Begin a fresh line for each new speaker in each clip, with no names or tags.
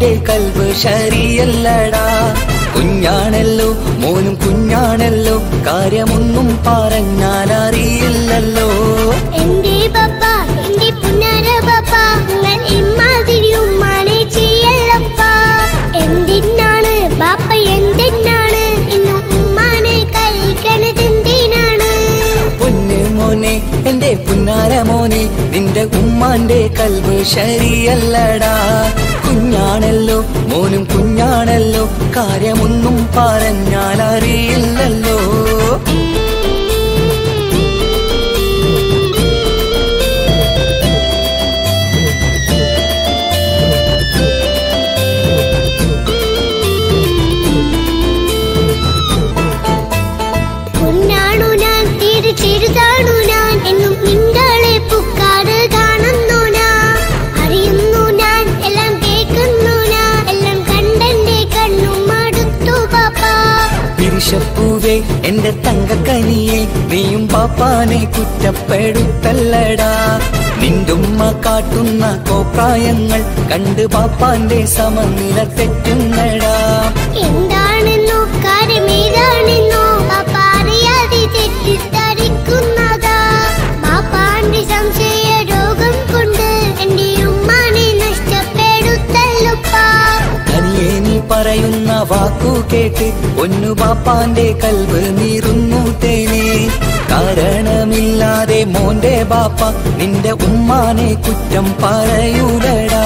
ഉമ്മാന്റെ കൽവ് ശരിയല്ലടാ കുഞ്ഞാണല്ലോ മോനും കുഞ്ഞാണല്ലോ കാര്യമൊന്നും പറഞ്ഞാൽ അറിയില്ലല്ലോ
എന്റെ പപ്പ എന്റെ പുന്നാര പപ്പ നിങ്ങൾ ഇമ്മാതിരി ഉമ്മാനെ ചെയ്യല്ലപ്പ എന്തിനാണ് ബാപ്പ എന്തിനാണ് ഇന്ന് ഉമ്മാനെ കഴിക്കണത് എന്തിനാണ്
പൊന്ന് മോനെ എന്റെ പുന്നാര മോനെ നിന്റെ ഉമ്മാന്റെ കൽവ് ശരിയല്ലടാ കുഞ്ഞാണല്ലോ മോനും കുഞ്ഞാണല്ലോ കാര്യമൊന്നും പറഞ്ഞാൽ അറിയില്ലല്ലോ
പൊന്നാണു ഞാൻ തീരെ ചെറുതാണു ഞാൻ എന്നും നിങ്ങളെ പുക്കാറ് കാണുന്നു ഞാൻ അറിയുന്നു ഞാൻ എല്ലാം കേൾക്കുന്നു ഞാൻ എല്ലാം കണ്ടെന്റെ കണ്ണും മടുത്തു പാപ്പ
പിരിശപ്പൂവേ എന്റെ തങ്കക്കനിയെ നീയും പാപ്പാനെ കുറ്റപ്പെടുത്തല്ലടാ നിന്റുമ്മ കാട്ടുന്ന കോപ്രായങ്ങൾ കണ്ട് പാപ്പാന്റെ സമനില തെറ്റുന്നടാ
എന്താണെന്നോ കാര്യമേതാണെന്നോ പാപ്പ അറിയാതെ തെറ്റിദ്ധരിക്കുന്നതാ പാപ്പാന്റെ സംശയ രോഗം കൊണ്ട് എന്റെ ഉമ്മാനെ നഷ്ടപ്പെടുത്തല്ലുപ്പാ
തനിയെ നീ പറയുന്ന വാക്കു കേട്ട് ഒന്നു പാപ്പാന്റെ കൽവ് നീറുന്നു തേനെ കാരണമില്ലാതെ മോന്റെ ബാപ്പ നിന്റെ ഉമ്മാനെ കുറ്റം പറയൂലടാ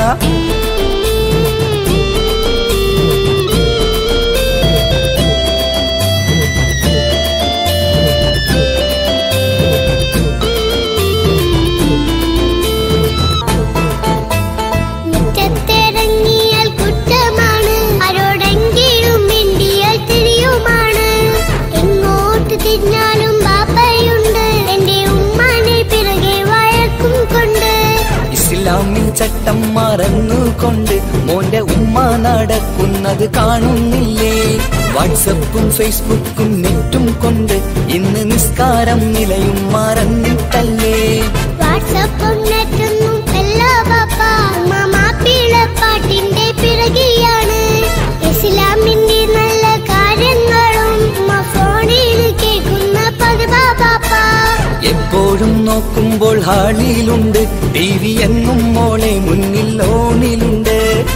മുറ്റത്തിറങ്ങിയാൽ കുറ്റമാണ് ആരോടെങ്കിലും മിണ്ടിയാൽ തിരിയുമാണ് എങ്ങോട്ട് തിരിഞ്ഞാലും ബാപ്പയുണ്ട് എന്റെ ഉമ്മാനെ പിറകെ വഴക്കും കൊണ്ട്
ഇസ്ലാമിൽ ചട്ടം മറന്നുകൊണ്ട് മോന്റെ ഉമ്മ നടക്കുന്നത് കാണുന്നില്ലേ വാട്സപ്പും ഫേസ്ബുക്കും നെറ്റും കൊണ്ട് ഇന്ന് നിസ്കാരം നിലയും മറന്നിട്ടല്ലേ
വാട്സപ്പും നെറ്റൊന്നും അല്ല ബാപ്പ ഉമ്മ മാപ്പിളപ്പാട്ടിന്റെ പിറകെയാണ് ഇസ്ലാമിന്റെ നല്ല കാര്യങ്ങളും ഉമ്മ ഫോണിൽ കേൾക്കുന്ന പതിവാ ബാപ്പ
എപ്പോഴും നോക്കുമ്പോൾ ഹാളിയിലുണ്ട് ടി വി എന്നും മോളെ മുന്നിൽ ഓണിലുണ്ട്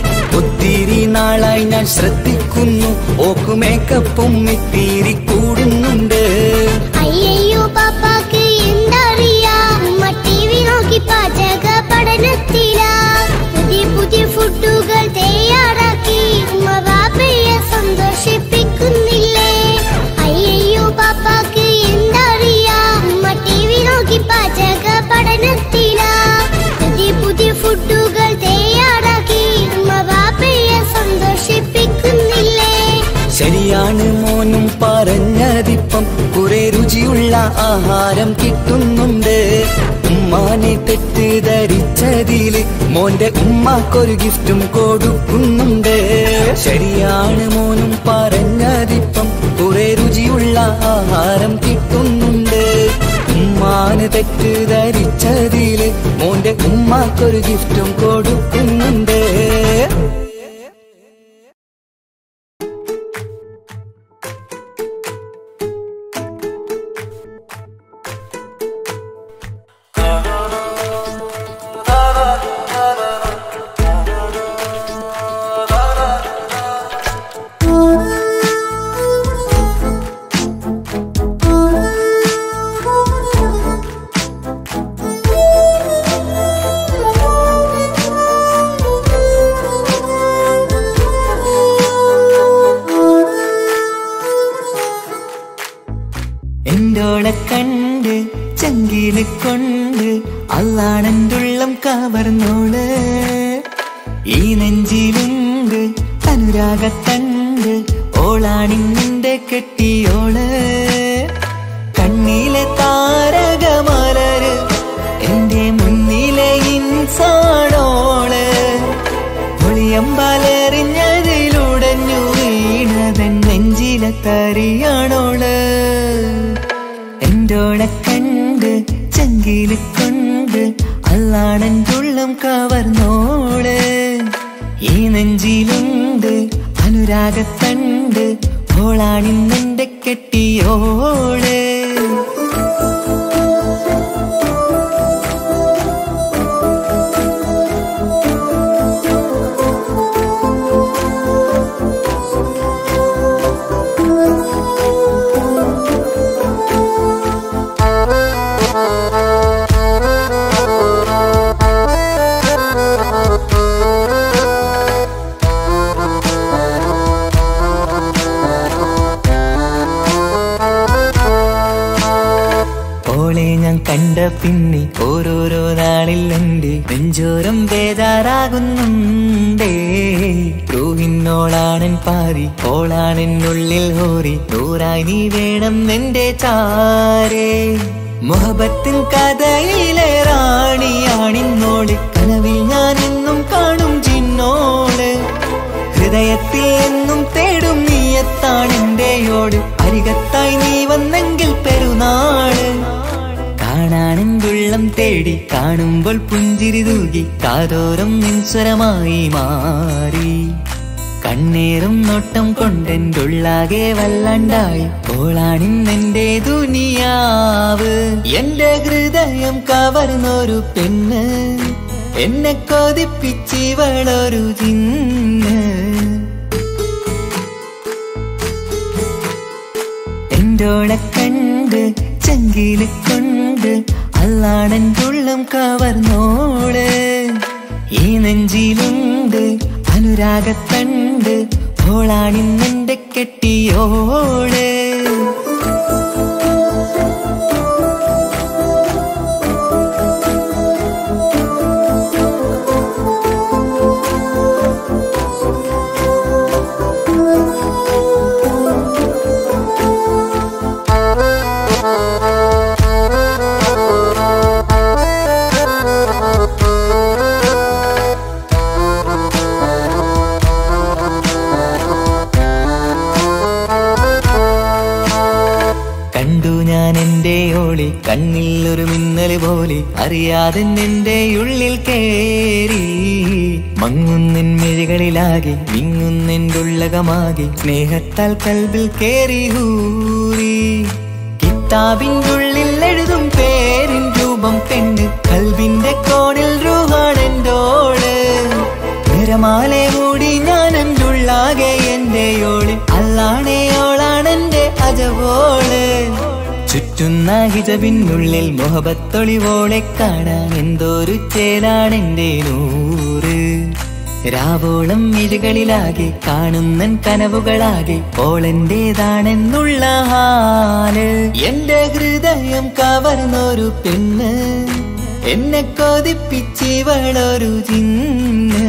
ഒത്തിരി നാളായി ഞാൻ ശ്രദ്ധിക്കുന്നു ഓക്കു മേക്കപ്പും ഇത്തിരി കൂടുന്നുണ്ട്
അയ്യയ്യോ പാപ്പാക്ക് എന്തറിയാ ഉമ്മ ടി വി നോക്കി പാചക പഠനത്തിലാ പുതിയ പുതിയ ഫുഡുകൾ തയ്യാറാക്കി ഉമ്മ ബാപ്പയെ സന്തോഷിപ്പിക്കുന്നില്ലേ അയ്യയ്യോ പാപ്പാക്ക് എന്തറിയാ ഉമ്മ ടി വി നോക്കി പാചക പഠനത്തിലാ പുതിയ പുതിയ ഫുഡുകൾ തയ്യാറാക്കി ഉമ്മ ബാപ്പയെ സന്തോഷിപ്പിക്കുന്നില്ലേ
ശരിയാണ് മോനും പറഞ്ഞതിപ്പം കുറെ രുചിയുള്ള ആഹാരം കിട്ടുന്നുണ്ട് ഉമ്മാനെ തെറ്റിദ്ധരിച്ചതില് മോന്റെ ഉമ്മാക്കൊരു ഗിഫ്റ്റും കൊടുക്കുന്നുണ്ട് ശരിയാണ് മോനും പറഞ്ഞതിപ്പം കുറെ രുചിയുള്ള ആഹാരം കിട്ടുന്നുണ്ട് ഉമ്മാന് തെറ്റിദ്ധരിച്ചതില് മോന്റെ ഉമ്മാക്കൊരു ഗിഫ്റ്റും കൊടുക്കുന്നുണ്ട് എന്തോളെ കണ്ട് ചങ്കില് കൊണ്ട് അള്ളാണെന്തുള്ളം കവർന്നോള് ഈ നെഞ്ചിലുണ്ട് അനുരാഗത്തണ്ട് ഓളാണിന്നിന്റെ കെട്ടിയോള് കണ്ണിലെ താരകമലര് എന്റെ മുന്നിലെ ഇൻസാണോള് ഒളിയമ്പാലെറിഞ്ഞതിലുടഞ്ഞു വീണതൻ നെഞ്ചിലെ തറിയാണോള് എന്തോളെ കണ്ട് ചങ്കില് കൊണ്ട് അള്ളാണെന്തുള്ളം കവർന്നോള് ഈ നെഞ്ചിലുണ്ട് അനുരാഗത്തണ്ട് ഓളാണിന്നെന്റെ കെട്ടിയോള് ഓളെ ഞാൻ കണ്ട പിന്നെ ഓരോരോ നാളിൽ എന്റെ നെഞ്ചോരം ബേജാറാകുന്നുണ്ടേ റൂഹിന്നോളാണൻ പാതി ഓളാണെന്നുള്ളിൽ ഹോറി നൂറായി നീ വേണം എന്റെ ചാരേ മുഹബത്തിൻ കഥയിലെ റാണിയാണിന്നോള് കനവിൽ ഞാൻ എന്നും കാണും ചിന്നോള് ഹൃദയത്തിൽ എന്നും തേടും നീയത്താണെന്റെയോട് അരികത്തായി നീ വന്നെങ്കിൽ പെരുന്നാള് കാണാനെന്തുള്ളം തേടി കാണുമ്പോൾ പുഞ്ചിരി തൂകി കാതോരം നിൻസ്വരമായി മാറി കണ്ണേറും നോട്ടം കൊണ്ടെന്തുള്ളാകെ വല്ലണ്ടായി ഓളാണിന്നെന്റെ ദുനിയാവ് എന്റെ ഹൃദയം കവർന്നൊരു പെണ്ണ് എന്നെ കൊതിപ്പിച്ചിവളൊരു ചിന്ന് എന്തോളെ കണ്ട് ചങ്കില് കൊണ്ട് അല്ലാണെന്തുള്ളം കവർന്നോള് ഈ നെഞ്ചിലുണ്ട് അനുരാഗത്തണ്ട് ഓളാണിന്നെന്റെ കെട്ടിയോള് കണ്ടു ഞാൻ എന്റെ ഓളി കണ്ണിൽ ഒരു മിന്നല് പോലെ അറിയാതെ എന്റെ ഉള്ളിൽ കേറി മങ്ങുന്നിൻ മിഴികളിലാകെ വിങ്ങുന്നെന്റെ ഉള്ളകമാകെ സ്നേഹത്താൽ കൽബിൽ കേറി ഹൂറി കിതാബിന്റെ ഉള്ളിൽ എഴുതും പേരിൻ രൂപം പെണ്ണ് കൽബിന്റെ കോണിൽ രൂഹാണെന്തോള് നിരമാലെ മൂടി ഞാൻ ഉള്ളാകെ എന്റെ ഓള് അല്ലാണേ ഓളാണെന്റെ അജവോള് ചുറ്റുന്ന ഹിജബിനുള്ളിൽ മുഹബത്തൊളിവോളെ കാണാൻ എന്തോരു ചേലാണെന്റെ നൂറ് രാവോളം മിഴികളിലാകെ കാണുന്നൻ കനവുകളാകെ ഓളെന്റേതാണെന്നുള്ള ഹാല് എന്റെ ഹൃദയം കവർന്നൊരു പെണ്ണ് എന്നെ കൊതിപ്പിച്ചിവളൊരു ചിന്ന്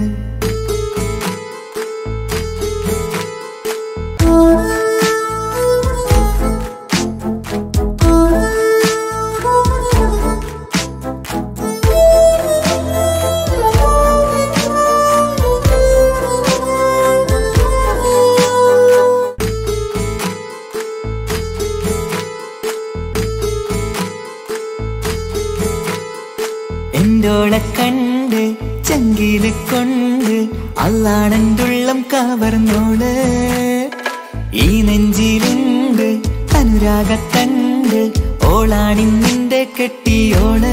എന്തോളെ കണ്ട് ചങ്കില് കൊണ്ട് അല്ലാണെന്തുള്ളം കവർന്നോള് ഈ നെഞ്ചിലുണ്ട് അനുരാഗത്തണ്ട് ഓളാണിന്നിന്റെ കെട്ടിയോള്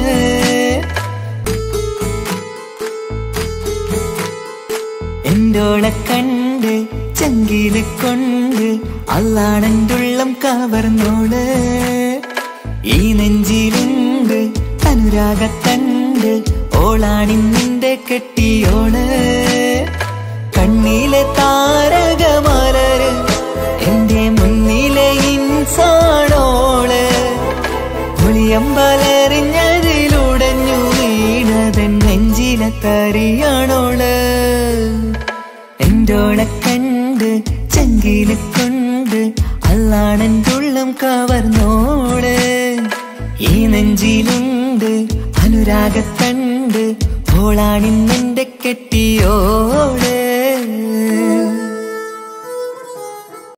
എന്തോളെ കണ്ട് ചങ്കില് കൊണ്ട് അല്ലാണെന്തുള്ളം കവർന്നോള് ഈ നെഞ്ചിലുണ്ട് അനുരാഗത്തണ്ട് ഓളാണിന്നിന്റെ കെട്ടിയോള് കണ്ണിലെ താരകമലര് എന്റെ മുന്നിലെ ഇൻസാണോള് ഒളിയമ്പലറിഞ്ഞതിലുടഞ്ഞു വീണതൻ നെഞ്ചിലെ തറിയാണോള് എന്തോളെ കണ്ട് ചങ്കില് കൊണ്ട് അല്ലാണെന്തുള്ളം കവർന്നോള് ഈ നെഞ്ചിലുണ്ട് അനുരാഗത്തണ്ട് ഓളാണിന്നെന്റെ കെട്ടിയോ